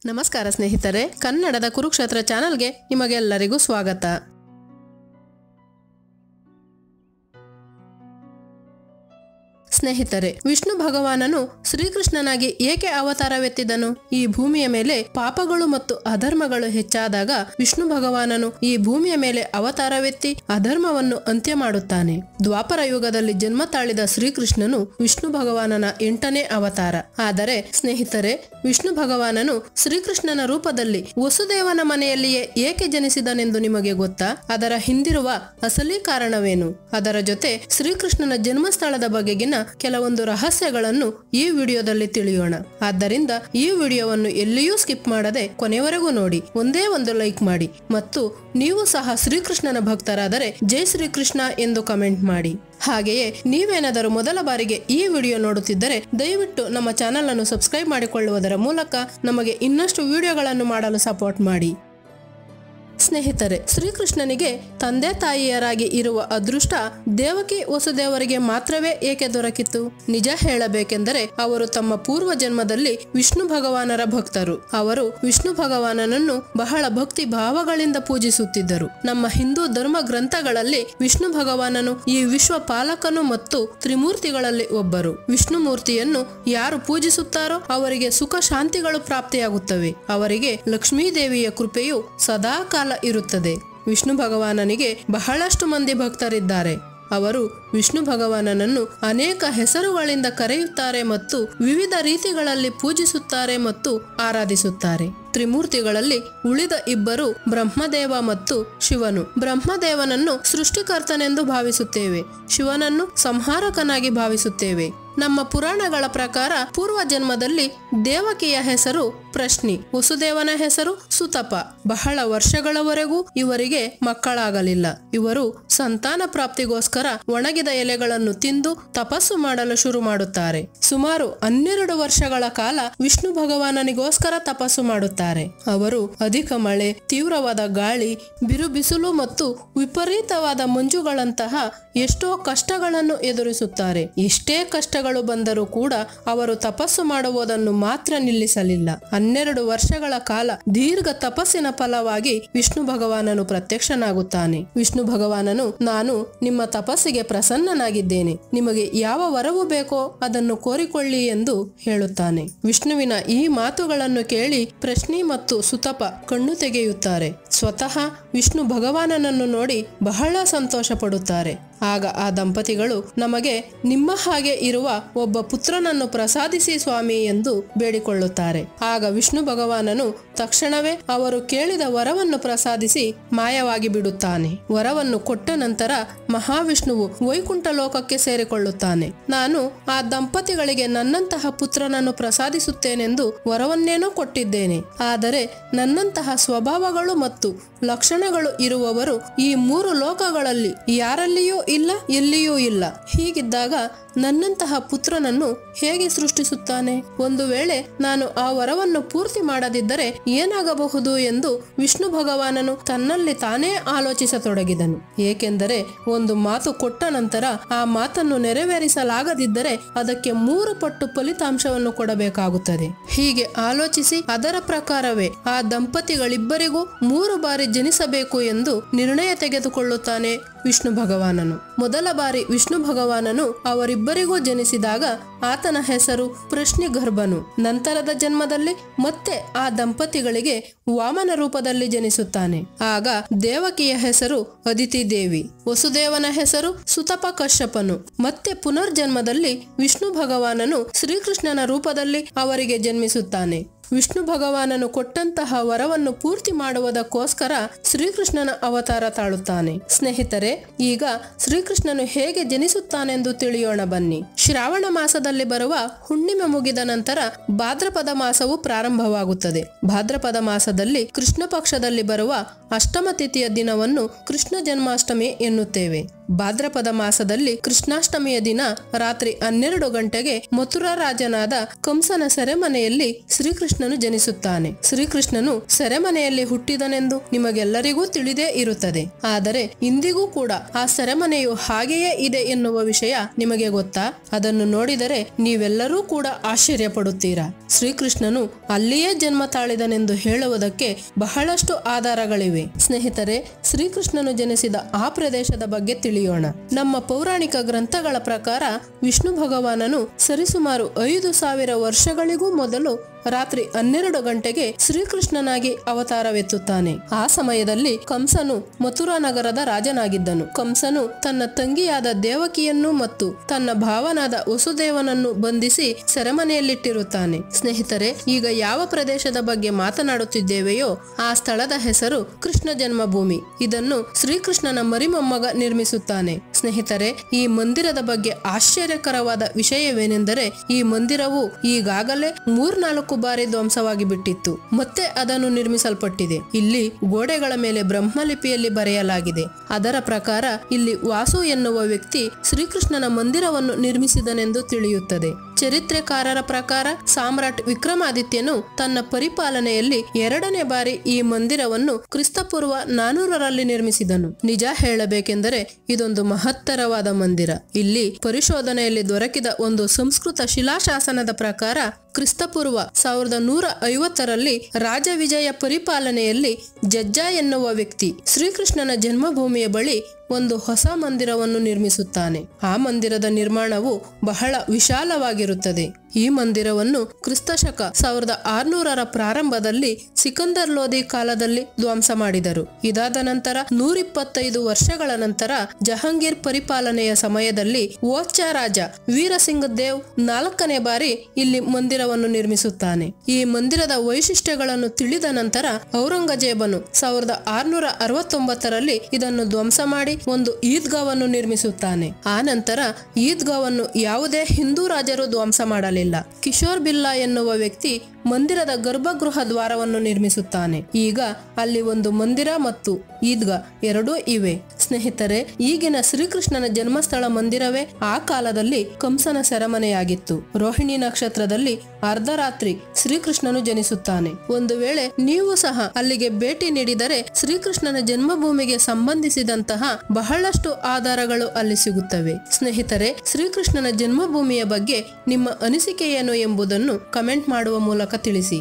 ನಮಸ್ಕಾರ ಸ್ನೇಹಿತರೆ ಕನ್ನಡದ ಕುರುಕ್ಷೇತ್ರ ಚಾನಲ್ಗೆ ನಿಮಗೆಲ್ಲರಿಗೂ ಸ್ವಾಗತ ಸ್ನೇಹಿತರೆ ವಿಷ್ಣು ಭಗವಾನನು ಶ್ರೀಕೃಷ್ಣನಾಗಿ ಏಕೆ ಅವತಾರವೆತ್ತಿದನು ಈ ಭೂಮಿಯ ಮೇಲೆ ಪಾಪಗಳು ಮತ್ತು ಅಧರ್ಮಗಳು ಹೆಚ್ಚಾದಾಗ ವಿಷ್ಣು ಭಗವಾನನು ಈ ಭೂಮಿಯ ಮೇಲೆ ಅವತಾರವೆತ್ತಿ ಅಧರ್ಮವನ್ನು ಅಂತ್ಯ ಮಾಡುತ್ತಾನೆ ದ್ವಾಪರ ಯುಗದಲ್ಲಿ ಜನ್ಮ ತಾಳಿದ ಶ್ರೀಕೃಷ್ಣನು ವಿಷ್ಣು ಭಗವಾನನ ಎಂಟನೇ ಅವತಾರ ಆದರೆ ಸ್ನೇಹಿತರೆ ವಿಷ್ಣು ಭಗವಾನನು ಶ್ರೀಕೃಷ್ಣನ ರೂಪದಲ್ಲಿ ವಸುದೇವನ ಮನೆಯಲ್ಲಿಯೇ ಏಕೆ ಜನಿಸಿದನೆಂದು ನಿಮಗೆ ಗೊತ್ತಾ ಅದರ ಹಿಂದಿರುವ ಅಸಲಿ ಕಾರಣವೇನು ಅದರ ಜೊತೆ ಶ್ರೀಕೃಷ್ಣನ ಜನ್ಮಸ್ಥಳದ ಬಗೆಗಿನ ಕೆಲವೊಂದು ರಹಸ್ಯಗಳನ್ನು ಈ ವಿಡಿಯೋದಲ್ಲಿ ತಿಳಿಯೋಣ ಆದ್ದರಿಂದ ಈ ವಿಡಿಯೋವನ್ನು ಎಲ್ಲಿಯೂ ಸ್ಕಿಪ್ ಮಾಡದೆ ಕೊನೆವರೆಗೂ ನೋಡಿ ಒಂದೇ ಒಂದು ಲೈಕ್ ಮಾಡಿ ಮತ್ತು ನೀವು ಸಹ ಶ್ರೀಕೃಷ್ಣನ ಭಕ್ತರಾದರೆ ಜೈ ಶ್ರೀಕೃಷ್ಣ ಎಂದು ಕಮೆಂಟ್ ಮಾಡಿ ಹಾಗೆಯೇ ನೀವೇನಾದರೂ ಮೊದಲ ಬಾರಿಗೆ ಈ ವಿಡಿಯೋ ನೋಡುತ್ತಿದ್ದರೆ ದಯವಿಟ್ಟು ನಮ್ಮ ಚಾನಲ್ ಅನ್ನು ಸಬ್ಸ್ಕ್ರೈಬ್ ಮಾಡಿಕೊಳ್ಳುವುದರ ಮೂಲಕ ನಮಗೆ ಇನ್ನಷ್ಟು ವಿಡಿಯೋಗಳನ್ನು ಮಾಡಲು ಸಪೋರ್ಟ್ ಮಾಡಿ ಸ್ನೇಹಿತರೆ ಶ್ರೀಕೃಷ್ಣನಿಗೆ ತಂದೆ ತಾಯಿಯರಾಗಿ ಇರುವ ಅದೃಷ್ಟ ದೇವಕಿ ವಸುದೇವರಿಗೆ ಮಾತ್ರವೇ ಏಕೆ ದೊರಕಿತು ನಿಜ ಹೇಳಬೇಕೆಂದರೆ ಅವರು ತಮ್ಮ ಪೂರ್ವ ಜನ್ಮದಲ್ಲಿ ವಿಷ್ಣು ಭಗವಾನರ ಭಕ್ತರು ಅವರು ವಿಷ್ಣು ಭಗವಾನನನ್ನು ಬಹಳ ಭಕ್ತಿ ಭಾವಗಳಿಂದ ಪೂಜಿಸುತ್ತಿದ್ದರು ನಮ್ಮ ಹಿಂದೂ ಧರ್ಮ ಗ್ರಂಥಗಳಲ್ಲಿ ವಿಷ್ಣು ಭಗವಾನನು ಈ ವಿಶ್ವ ಪಾಲಕನು ಮತ್ತು ತ್ರಿಮೂರ್ತಿಗಳಲ್ಲಿ ಒಬ್ಬರು ವಿಷ್ಣು ಮೂರ್ತಿಯನ್ನು ಯಾರು ಪೂಜಿಸುತ್ತಾರೋ ಅವರಿಗೆ ಸುಖ ಶಾಂತಿಗಳು ಪ್ರಾಪ್ತಿಯಾಗುತ್ತವೆ ಅವರಿಗೆ ಲಕ್ಷ್ಮೀದೇವಿಯ ಕೃಪೆಯು ಸದಾ ಕಾಲ ಇರುತ್ತದೆ ವಿಷ್ಣು ಭಗವಾನನಿಗೆ ಬಹಳಷ್ಟು ಮಂದಿ ಭಕ್ತರಿದ್ದಾರೆ ಅವರು ವಿಷ್ಣು ಭಗವಾನನನ್ನು ಅನೇಕ ಹೆಸರುಗಳಿಂದ ಕರೆಯುತ್ತಾರೆ ಮತ್ತು ವಿವಿಧ ರೀತಿಗಳಲ್ಲಿ ಪೂಜಿಸುತ್ತಾರೆ ಮತ್ತು ಆರಾಧಿಸುತ್ತಾರೆ ತ್ರಿಮೂರ್ತಿಗಳಲ್ಲಿ ಉಳಿದ ಇಬ್ಬರು ಬ್ರಹ್ಮದೇವ ಮತ್ತು ಶಿವನು ಬ್ರಹ್ಮದೇವನನ್ನು ಸೃಷ್ಟಿಕರ್ತನೆಂದು ಭಾವಿಸುತ್ತೇವೆ ಶಿವನನ್ನು ಸಂಹಾರಕನಾಗಿ ಭಾವಿಸುತ್ತೇವೆ ನಮ್ಮ ಪುರಾಣಗಳ ಪ್ರಕಾರ ಪೂರ್ವ ಜನ್ಮದಲ್ಲಿ ದೇವಕಿಯ ಹೆಸರು ಪ್ರಶ್ನಿ ವಸುದೇವನ ಹೆಸರು ಸುತಪ ಬಹಳ ವರ್ಷಗಳವರೆಗೂ ಇವರಿಗೆ ಮಕ್ಕಳಾಗಲಿಲ್ಲ ಇವರು ಸಂತಾನ ಪ್ರಾಪ್ತಿಗೋಸ್ಕರ ಒಣಗಿದ ಎಲೆಗಳನ್ನು ತಿಂದು ತಪಸ್ಸು ಮಾಡಲು ಶುರು ಮಾಡುತ್ತಾರೆ ಸುಮಾರು ಹನ್ನೆರಡು ವರ್ಷಗಳ ಕಾಲ ವಿಷ್ಣು ಭಗವಾನನಿಗೋಸ್ಕರ ತಪಸ್ಸು ಮಾಡುತ್ತಾರೆ ಅವರು ಅಧಿಕ ಮಳೆ ತೀವ್ರವಾದ ಗಾಳಿ ಬಿರು ಬಿಸಿಲು ಮತ್ತು ವಿಪರೀತವಾದ ಮಂಜುಗಳಂತಹ ಎಷ್ಟೋ ಕಷ್ಟಗಳನ್ನು ಎದುರಿಸುತ್ತಾರೆ ಎಷ್ಟೇ ಕಷ್ಟಗಳು ಬಂದರೂ ಕೂಡ ಅವರು ತಪಸ್ಸು ಮಾಡುವುದನ್ನು ಮಾತ್ರ ನಿಲ್ಲಿಸಲಿಲ್ಲ ಹನ್ನೆರಡು ವರ್ಷಗಳ ಕಾಲ ದೀರ್ಘ ತಪಸ್ಸಿನ ಫಲವಾಗಿ ವಿಷ್ಣು ಭಗವಾನನು ಪ್ರತ್ಯಕ್ಷನಾಗುತ್ತಾನೆ ವಿಷ್ಣು ಭಗವಾನನು ನಾನು ನಿಮ್ಮ ತಪಸ್ಸಿಗೆ ಪ್ರಸನ್ನನಾಗಿದ್ದೇನೆ ನಿಮಗೆ ಯಾವ ವರವು ಬೇಕೋ ಅದನ್ನು ಕೋರಿಕೊಳ್ಳಿ ಎಂದು ಹೇಳುತ್ತಾನೆ ವಿಷ್ಣುವಿನ ಈ ಮಾತುಗಳನ್ನು ಕೇಳಿ ಪ್ರಶ್ನಿ ಮತ್ತು ಸುತಪ ಕಣ್ಣು ತೆಗೆಯುತ್ತಾರೆ ಸ್ವತಃ ವಿಷ್ಣು ಭಗವಾನನನ್ನು ನೋಡಿ ಬಹಳ ಸಂತೋಷ ಪಡುತ್ತಾರೆ ಆಗ ಆ ದಂಪತಿಗಳು ನಮಗೆ ನಿಮ್ಮ ಹಾಗೆ ಇರುವ ಒಬ್ಬ ಪುತ್ರನನ್ನು ಪ್ರಸಾದಿಸಿ ಸ್ವಾಮಿ ಎಂದು ಬೇಡಿಕೊಳ್ಳುತ್ತಾರೆ ಆಗ ವಿಷ್ಣು ಭಗವಾನನು ತಕ್ಷಣವೇ ಅವರು ಕೇಳಿದ ವರವನ್ನು ಪ್ರಸಾದಿಸಿ ಮಾಯವಾಗಿ ಬಿಡುತ್ತಾನೆ ವರವನ್ನು ಕೊಟ್ಟ ನಂತರ ಮಹಾವಿಷ್ಣುವು ವೈಕುಂಠ ಲೋಕಕ್ಕೆ ಸೇರಿಕೊಳ್ಳುತ್ತಾನೆ ನಾನು ಆ ದಂಪತಿಗಳಿಗೆ ನನ್ನಂತಹ ಪುತ್ರನನ್ನು ಪ್ರಸಾದಿಸುತ್ತೇನೆಂದು ವರವನ್ನೇನೋ ಕೊಟ್ಟಿದ್ದೇನೆ ಆದರೆ ನನ್ನಂತಹ ಸ್ವಭಾವಗಳು ಮತ್ತು ಲಕ್ಷಣಗಳು ಇರುವವರು ಈ ಮೂರು ಲೋಕಗಳಲ್ಲಿ ಯಾರಲ್ಲಿಯೂ ಇಲ್ಲ ಎಲ್ಲಿಯೂ ಇಲ್ಲ ಹೀಗಿದ್ದಾಗ ನನ್ನಂತಹ ಪುತ್ರನನ್ನು ಹೇಗೆ ಸೃಷ್ಟಿಸುತ್ತಾನೆ ಒಂದು ವೇಳೆ ನಾನು ಆ ವರವನ್ನು ಪೂರ್ತಿ ಮಾಡದಿದ್ದರೆ ಏನಾಗಬಹುದು ಎಂದು ವಿಷ್ಣು ಭಗವಾನನು ತನ್ನಲ್ಲಿ ತಾನೇ ಆಲೋಚಿಸತೊಡಗಿದನು ಏಕೆಂದರೆ ಒಂದು ಮಾತು ಕೊಟ್ಟ ನಂತರ ಆ ಮಾತನ್ನು ನೆರವೇರಿಸಲಾಗದಿದ್ದರೆ ಅದಕ್ಕೆ ಮೂರು ಪಟ್ಟು ಫಲಿತಾಂಶವನ್ನು ಕೊಡಬೇಕಾಗುತ್ತದೆ ಹೀಗೆ ಆಲೋಚಿಸಿ ಅದರ ಪ್ರಕಾರವೇ ಆ ದಂಪತಿಗಳಿಬ್ಬರಿಗೂ ಮೂರು ಬಾರಿ ಜನಿಸಬೇಕು ಎಂದು ನಿರ್ಣಯ ತೆಗೆದುಕೊಳ್ಳುತ್ತಾನೆ ವಿಷ್ಣು ಭಗವಾನನು ಮೊದಲ ಬಾರಿ ವಿಷ್ಣು ಭಗವಾನನು ಅವರಿಬ್ಬರಿಗೂ ಜನಿಸಿದಾಗ ಆತನ ಹೆಸರು ಪ್ರಶ್ನಿ ಗರ್ಭನು ನಂತರದ ಜನ್ಮದಲ್ಲಿ ಮತ್ತೆ ಆ ದಂಪತಿಗಳಿಗೆ ವಾಮನ ರೂಪದಲ್ಲಿ ಜನಿಸುತ್ತಾನೆ ಆಗ ದೇವಕಿಯ ಹೆಸರು ಅದಿತಿ ದೇವಿ ವಸುದೇವನ ಹೆಸರು ಸುತಪ ಕಶ್ಯಪನು ಮತ್ತೆ ಪುನರ್ಜನ್ಮದಲ್ಲಿ ವಿಷ್ಣು ಭಗವಾನನು ಶ್ರೀಕೃಷ್ಣನ ರೂಪದಲ್ಲಿ ಅವರಿಗೆ ಜನ್ಮಿಸುತ್ತಾನೆ ವಿಷ್ಣು ಭಗವಾನನು ಕೊಟ್ಟಂತಹ ವರವನ್ನು ಪೂರ್ತಿ ಮಾಡುವುದಕ್ಕೋಸ್ಕರ ಶ್ರೀಕೃಷ್ಣನ ಅವತಾರ ತಾಳುತ್ತಾನೆ ಸ್ನೇಹಿತರೆ ಈಗ ಶ್ರೀಕೃಷ್ಣನು ಹೇಗೆ ಜನಿಸುತ್ತಾನೆಂದು ತಿಳಿಯೋಣ ಬನ್ನಿ ಶ್ರಾವಣ ಮಾಸದಲ್ಲಿ ಬರುವ ಹುಣ್ಣಿಮೆ ಮುಗಿದ ನಂತರ ಭಾದ್ರಪದ ಮಾಸವು ಪ್ರಾರಂಭವಾಗುತ್ತದೆ ಭಾದ್ರಪದ ಮಾಸದಲ್ಲಿ ಕೃಷ್ಣ ಪಕ್ಷದಲ್ಲಿ ಬರುವ ಅಷ್ಟಮ ತಿಥಿಯ ದಿನವನ್ನು ಕೃಷ್ಣ ಜನ್ಮಾಷ್ಟಮಿ ಎನ್ನುತ್ತೇವೆ ಭಾದ್ರಪದ ಮಾಸದಲ್ಲಿ ಕೃಷ್ಣಾಷ್ಟಮಿಯ ದಿನ ರಾತ್ರಿ ಹನ್ನೆರಡು ಗಂಟೆಗೆ ಮಥುರಾ ರಾಜನಾದ ಕಂಸನ ಸೆರೆಮನೆಯಲ್ಲಿ ಶ್ರೀಕೃಷ್ಣನು ಜನಿಸುತ್ತಾನೆ ಶ್ರೀಕೃಷ್ಣನು ಸೆರೆಮನೆಯಲ್ಲಿ ಹುಟ್ಟಿದನೆಂದು ನಿಮಗೆಲ್ಲರಿಗೂ ತಿಳಿದೇ ಇರುತ್ತದೆ ಆದರೆ ಇಂದಿಗೂ ಕೂಡ ಆ ಸೆರೆಮನೆಯು ಹಾಗೆಯೇ ಇದೆ ಎನ್ನುವ ವಿಷಯ ನಿಮಗೆ ಗೊತ್ತಾ ಅದನ್ನು ನೋಡಿದರೆ ನೀವೆಲ್ಲರೂ ಕೂಡ ಆಶ್ಚರ್ಯ ಪಡುತ್ತೀರಾ ಶ್ರೀಕೃಷ್ಣನು ಅಲ್ಲಿಯೇ ಜನ್ಮ ತಾಳಿದನೆಂದು ಹೇಳುವುದಕ್ಕೆ ಬಹಳಷ್ಟು ಆಧಾರಗಳಿವೆ ಸ್ನೇಹಿತರೆ ಶ್ರೀಕೃಷ್ಣನು ಜನಿಸಿದ ಆ ಪ್ರದೇಶದ ಬಗ್ಗೆ ತಿಳಿಯೋಣ ನಮ್ಮ ಪೌರಾಣಿಕ ಗ್ರಂಥಗಳ ಪ್ರಕಾರ ವಿಷ್ಣು ಭಗವಾನನು ಸರಿಸುಮಾರು ಐದು ಸಾವಿರ ವರ್ಷಗಳಿಗೂ ಮೊದಲು ರಾತ್ರಿ ಹನ್ನೆರಡು ಗಂಟೆಗೆ ಶ್ರೀಕೃಷ್ಣನಾಗಿ ಅವತಾರವೆತ್ತುತ್ತಾನೆ ಆ ಸಮಯದಲ್ಲಿ ಕಂಸನು ಮಥುರಾ ನಗರದ ರಾಜನಾಗಿದ್ದನು ಕಂಸನು ತನ್ನ ತಂಗಿಯಾದ ದೇವಕಿಯನ್ನು ಮತ್ತು ತನ್ನ ಭಾವನಾದ ವಸುದೇವನನ್ನು ಬಂಧಿಸಿ ಸೆರೆಮನೆಯಲ್ಲಿಟ್ಟಿರುತ್ತಾನೆ ಸ್ನೇಹಿತರೆ ಈಗ ಯಾವ ಪ್ರದೇಶದ ಬಗ್ಗೆ ಮಾತನಾಡುತ್ತಿದ್ದೇವೆಯೋ ಆ ಸ್ಥಳದ ಹೆಸರು ಕೃಷ್ಣ ಜನ್ಮಭೂಮಿ ಇದನ್ನು ಶ್ರೀಕೃಷ್ಣನ ಮರಿಮೊಮ್ಮಗ ನಿರ್ಮಿಸುತ್ತಾನೆ ಸ್ನೇಹಿತರೆ ಈ ಮಂದಿರದ ಬಗ್ಗೆ ಆಶ್ಚರ್ಯಕರವಾದ ವಿಷಯವೇನೆಂದರೆ ಈ ಮಂದಿರವು ಈಗಾಗಲೇ ಮೂರ್ನಾಲ್ಕು ಬಾರಿ ಧ್ವಂಸವಾಗಿ ಬಿಟ್ಟಿತ್ತು ಮತ್ತೆ ಅದನ್ನು ನಿರ್ಮಿಸಲ್ಪಟ್ಟಿದೆ ಇಲ್ಲಿ ಗೋಡೆಗಳ ಮೇಲೆ ಬ್ರಹ್ಮಲಿಪಿಯಲ್ಲಿ ಬರೆಯಲಾಗಿದೆ ಅದರ ಪ್ರಕಾರ ಇಲ್ಲಿ ವಾಸು ಎನ್ನುವ ವ್ಯಕ್ತಿ ಶ್ರೀಕೃಷ್ಣನ ಮಂದಿರವನ್ನು ನಿರ್ಮಿಸಿದನೆಂದು ತಿಳಿಯುತ್ತದೆ ಚರಿತ್ರೆಕಾರರ ಪ್ರಕಾರ ಸಾಮ್ರಾಟ್ ವಿಕ್ರಮಾದಿತ್ಯನು ತನ್ನ ಪರಿಪಾಲನೆಯಲ್ಲಿ ಎರಡನೇ ಬಾರಿ ಈ ಮಂದಿರವನ್ನು ಕ್ರಿಸ್ತಪೂರ್ವ ನಾನೂರರಲ್ಲಿ ನಿರ್ಮಿಸಿದನು ನಿಜ ಹೇಳಬೇಕೆಂದರೆ ಇದೊಂದು ಮಹತ್ತರವಾದ ಮಂದಿರ ಇಲ್ಲಿ ಪರಿಶೋಧನೆಯಲ್ಲಿ ದೊರಕಿದ ಒಂದು ಸಂಸ್ಕೃತ ಶಿಲಾಶಾಸನದ ಪ್ರಕಾರ ಕ್ರಿಸ್ತಪೂರ್ವ ಸಾವಿರದ ನೂರ ಐವತ್ತರಲ್ಲಿ ರಾಜ ವಿಜಯ ಪರಿಪಾಲನೆಯಲ್ಲಿ ಜಜ್ಜ ಎನ್ನುವ ವ್ಯಕ್ತಿ ಶ್ರೀಕೃಷ್ಣನ ಜನ್ಮಭೂಮಿಯ ಬಳಿ ಒಂದು ಹೊಸ ಮಂದಿರವನ್ನು ನಿರ್ಮಿಸುತ್ತಾನೆ ಆ ಮಂದಿರದ ನಿರ್ಮಾಣವು ಬಹಳ ವಿಶಾಲವಾಗಿರುತ್ತದೆ ಈ ಮಂದಿರವನ್ನು ಕ್ರಿಸ್ತಶಕ ಸಾವಿರದ ಆರ್ನೂರರ ಪ್ರಾರಂಭದಲ್ಲಿ ಸಿಕಂದರ್ ಲೋಧಿ ಕಾಲದಲ್ಲಿ ಧ್ವಂಸ ಮಾಡಿದರು ಇದಾದ ನಂತರ ನೂರಿಪ್ಪತ್ತೈದು ವರ್ಷಗಳ ನಂತರ ಜಹಾಂಗೀರ್ ಪರಿಪಾಲನೆಯ ಸಮಯದಲ್ಲಿ ಓಚ್ಚ ರಾಜ ವೀರಸಿಂಗ್ ದೇವ್ ನಾಲ್ಕನೇ ಬಾರಿ ಇಲ್ಲಿ ಮಂದಿರವನ್ನು ನಿರ್ಮಿಸುತ್ತಾನೆ ಈ ಮಂದಿರದ ವೈಶಿಷ್ಟ್ಯಗಳನ್ನು ತಿಳಿದ ನಂತರ ಔರಂಗಜೇಬನು ಸಾವಿರದ ಆರ್ನೂರ ಅರವತ್ತೊಂಬತ್ತರಲ್ಲಿ ಇದನ್ನು ಧ್ವಂಸ ಮಾಡಿ ಒಂದು ಈದ್ಗಾವನ್ನು ನಿರ್ಮಿಸುತ್ತಾನೆ ಆ ನಂತರ ಈದ್ಗಾವನ್ನು ಯಾವುದೇ ಹಿಂದೂ ರಾಜರು ಧ್ವಂಸ ಮಾಡಲಿಲ್ಲ ಕಿಶೋರ್ ಬಿಲ್ಲಾ ಎನ್ನುವ ವ್ಯಕ್ತಿ ಮಂದಿರದ ಗರ್ಭಗೃಹ ದ್ವಾರವನ್ನು ನಿರ್ಮಿಸುತ್ತಾನೆ ಈಗ ಅಲ್ಲಿ ಒಂದು ಮಂದಿರ ಮತ್ತು ಈದ್ಗಾ ಎರಡೂ ಇವೆ ಸ್ನೇಹಿತರೆ ಈಗಿನ ಶ್ರೀಕೃಷ್ಣನ ಜನ್ಮಸ್ಥಳ ಮಂದಿರವೇ ಆ ಕಾಲದಲ್ಲಿ ಕಂಸನ ಸೆರೆಮನೆಯಾಗಿತ್ತು ರೋಹಿಣಿ ನಕ್ಷತ್ರದಲ್ಲಿ ಅರ್ಧರಾತ್ರಿ ಶ್ರೀಕೃಷ್ಣನು ಜನಿಸುತ್ತಾನೆ ಒಂದು ವೇಳೆ ನೀವು ಸಹ ಅಲ್ಲಿಗೆ ಭೇಟಿ ನೀಡಿದರೆ ಶ್ರೀಕೃಷ್ಣನ ಜನ್ಮಭೂಮಿಗೆ ಸಂಬಂಧಿಸಿದಂತಹ ಬಹಳಷ್ಟು ಆಧಾರಗಳು ಅಲ್ಲಿ ಸಿಗುತ್ತವೆ ಸ್ನೇಹಿತರೆ ಶ್ರೀಕೃಷ್ಣನ ಜನ್ಮಭೂಮಿಯ ಬಗ್ಗೆ ನಿಮ್ಮ ಅನಿಸಿಕೆ ಏನು ಎಂಬುದನ್ನು ಕಮೆಂಟ್ ಮಾಡುವ ಮೂಲಕ ತಿಳಿಸಿ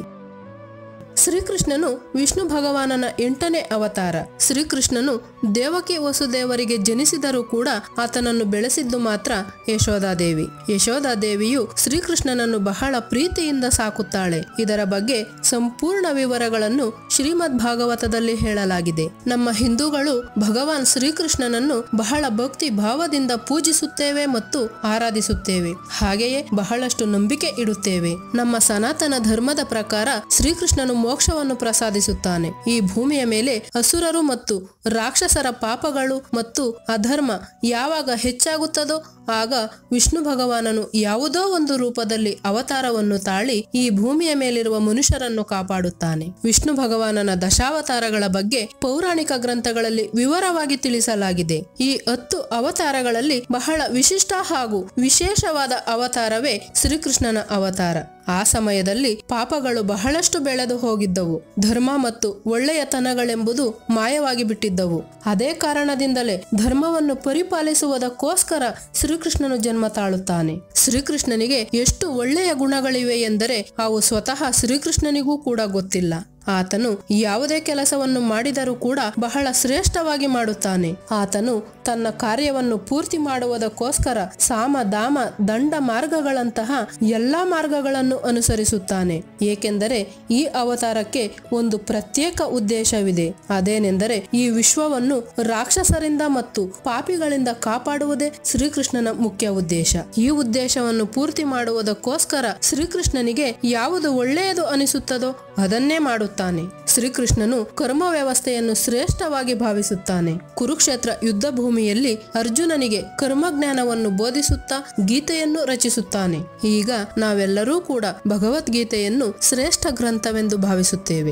ಶ್ರೀಕೃಷ್ಣನು ವಿಷ್ಣು ಭಗವಾನನ ಎಂಟನೇ ಅವತಾರ ಶ್ರೀಕೃಷ್ಣನು ದೇವಕಿ ವಸುದೇವರಿಗೆ ಜನಿಸಿದರೂ ಕೂಡ ಆತನನ್ನು ಬೆಳೆಸಿದ್ದು ಮಾತ್ರ ಯಶೋಧಾದೇವಿ ಯಶೋಧಾದೇವಿಯು ಶ್ರೀಕೃಷ್ಣನನ್ನು ಬಹಳ ಪ್ರೀತಿಯಿಂದ ಸಾಕುತ್ತಾಳೆ ಇದರ ಬಗ್ಗೆ ಸಂಪೂರ್ಣ ವಿವರಗಳನ್ನು ಶ್ರೀಮದ್ ಭಾಗವತದಲ್ಲಿ ಹೇಳಲಾಗಿದೆ ನಮ್ಮ ಹಿಂದೂಗಳು ಭಗವಾನ್ ಶ್ರೀಕೃಷ್ಣನನ್ನು ಬಹಳ ಭಕ್ತಿ ಭಾವದಿಂದ ಪೂಜಿಸುತ್ತೇವೆ ಮತ್ತು ಆರಾಧಿಸುತ್ತೇವೆ ಹಾಗೆಯೇ ಬಹಳಷ್ಟು ನಂಬಿಕೆ ಇಡುತ್ತೇವೆ ನಮ್ಮ ಸನಾತನ ಧರ್ಮದ ಪ್ರಕಾರ ಶ್ರೀಕೃಷ್ಣನು ಮೋಕ್ಷವನ್ನು ಪ್ರಸಾದಿಸುತ್ತಾನೆ ಈ ಭೂಮಿಯ ಮೇಲೆ ಅಸುರರು ಮತ್ತು ರಾಕ್ಷಸರ ಪಾಪಗಳು ಮತ್ತು ಅಧರ್ಮ ಯಾವಾಗ ಹೆಚ್ಚಾಗುತ್ತದೋ ಆಗ ವಿಷ್ಣು ಭಗವಾನನು ಯಾವುದೋ ಒಂದು ರೂಪದಲ್ಲಿ ಅವತಾರವನ್ನು ತಾಳಿ ಈ ಭೂಮಿಯ ಮೇಲಿರುವ ಮನುಷ್ಯರನ್ನು ಕಾಪಾಡುತ್ತಾನೆ ವಿಷ್ಣು ಭಗವಾನನ ದಶಾವತಾರಗಳ ಬಗ್ಗೆ ಪೌರಾಣಿಕ ಗ್ರಂಥಗಳಲ್ಲಿ ವಿವರವಾಗಿ ತಿಳಿಸಲಾಗಿದೆ ಈ ಹತ್ತು ಅವತಾರಗಳಲ್ಲಿ ಬಹಳ ವಿಶಿಷ್ಟ ಹಾಗೂ ವಿಶೇಷವಾದ ಅವತಾರವೇ ಶ್ರೀಕೃಷ್ಣನ ಅವತಾರ ಆ ಸಮಯದಲ್ಲಿ ಪಾಪಗಳು ಬಹಳಷ್ಟು ಬೆಳೆದು ಹೋಗಿದ್ದವು ಧರ್ಮ ಮತ್ತು ಒಳ್ಳೆಯತನಗಳೆಂಬುದು ಮಾಯವಾಗಿ ಬಿಟ್ಟಿದ್ದವು ಅದೇ ಕಾರಣದಿಂದಲೇ ಧರ್ಮವನ್ನು ಪರಿಪಾಲಿಸುವುದಕ್ಕೋಸ್ಕರ ಶ್ರೀಕೃಷ್ಣನು ಜನ್ಮ ತಾಳುತ್ತಾನೆ ಶ್ರೀಕೃಷ್ಣನಿಗೆ ಎಷ್ಟು ಒಳ್ಳೆಯ ಗುಣಗಳಿವೆ ಎಂದರೆ ಅವು ಸ್ವತಃ ಶ್ರೀಕೃಷ್ಣನಿಗೂ ಕೂಡ ಗೊತ್ತಿಲ್ಲ ಆತನು ಯಾವುದೇ ಕೆಲಸವನ್ನು ಮಾಡಿದರೂ ಕೂಡ ಬಹಳ ಶ್ರೇಷ್ಠವಾಗಿ ಮಾಡುತ್ತಾನೆ ಆತನು ತನ್ನ ಕಾರ್ಯವನ್ನು ಪೂರ್ತಿ ಮಾಡುವುದಕ್ಕೋಸ್ಕರ ಸಾಮ ದಾಮ ದಂಡ ಮಾರ್ಗಗಳಂತಹ ಎಲ್ಲಾ ಮಾರ್ಗಗಳನ್ನು ಅನುಸರಿಸುತ್ತಾನೆ ಏಕೆಂದರೆ ಈ ಅವತಾರಕ್ಕೆ ಒಂದು ಪ್ರತ್ಯೇಕ ಉದ್ದೇಶವಿದೆ ಅದೇನೆಂದರೆ ಈ ವಿಶ್ವವನ್ನು ರಾಕ್ಷಸರಿಂದ ಮತ್ತು ಪಾಪಿಗಳಿಂದ ಕಾಪಾಡುವುದೇ ಶ್ರೀಕೃಷ್ಣನ ಮುಖ್ಯ ಉದ್ದೇಶ ಈ ಉದ್ದೇಶವನ್ನು ಪೂರ್ತಿ ಮಾಡುವುದಕ್ಕೋಸ್ಕರ ಶ್ರೀಕೃಷ್ಣನಿಗೆ ಯಾವುದು ಒಳ್ಳೆಯದು ಅನಿಸುತ್ತದೋ ಅದನ್ನೇ ಮಾಡುತ್ತಾನೆ ಶ್ರೀಕೃಷ್ಣನು ಕರ್ಮ ವ್ಯವಸ್ಥೆಯನ್ನು ಶ್ರೇಷ್ಠವಾಗಿ ಭಾವಿಸುತ್ತಾನೆ ಕುರುಕ್ಷೇತ್ರ ಯುದ್ಧ ಭೂಮಿಯಲ್ಲಿ ಅರ್ಜುನನಿಗೆ ಕರ್ಮಜ್ಞಾನವನ್ನು ಬೋಧಿಸುತ್ತಾ ಗೀತೆಯನ್ನು ರಚಿಸುತ್ತಾನೆ ಈಗ ನಾವೆಲ್ಲರೂ ಕೂಡ ಭಗವದ್ಗೀತೆಯನ್ನು ಶ್ರೇಷ್ಠ ಗ್ರಂಥವೆಂದು ಭಾವಿಸುತ್ತೇವೆ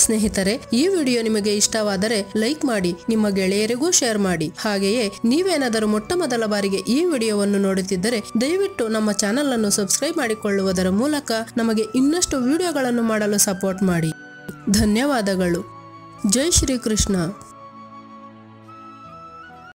ಸ್ನೇಹಿತರೆ ಈ ವಿಡಿಯೋ ನಿಮಗೆ ಇಷ್ಟವಾದರೆ ಲೈಕ್ ಮಾಡಿ ನಿಮ್ಮ ಗೆಳೆಯರಿಗೂ ಶೇರ್ ಮಾಡಿ ಹಾಗೆಯೇ ನೀವೇನಾದರೂ ಮೊಟ್ಟ ಮೊದಲ ಬಾರಿಗೆ ಈ ವಿಡಿಯೋವನ್ನು ನೋಡುತ್ತಿದ್ದರೆ ದಯವಿಟ್ಟು ನಮ್ಮ ಚಾನೆಲ್ ಅನ್ನು ಸಬ್ಸ್ಕ್ರೈಬ್ ಮಾಡಿಕೊಳ್ಳುವುದರ ಮೂಲಕ ನಮಗೆ ಇನ್ನಷ್ಟು ವಿಡಿಯೋಗಳನ್ನು ಮಾಡಲು ಸಪೋರ್ಟ್ ಮಾಡಿ ಧನ್ಯವಾದಗಳು ಜೈ ಶ್ರೀಕೃಷ್ಣ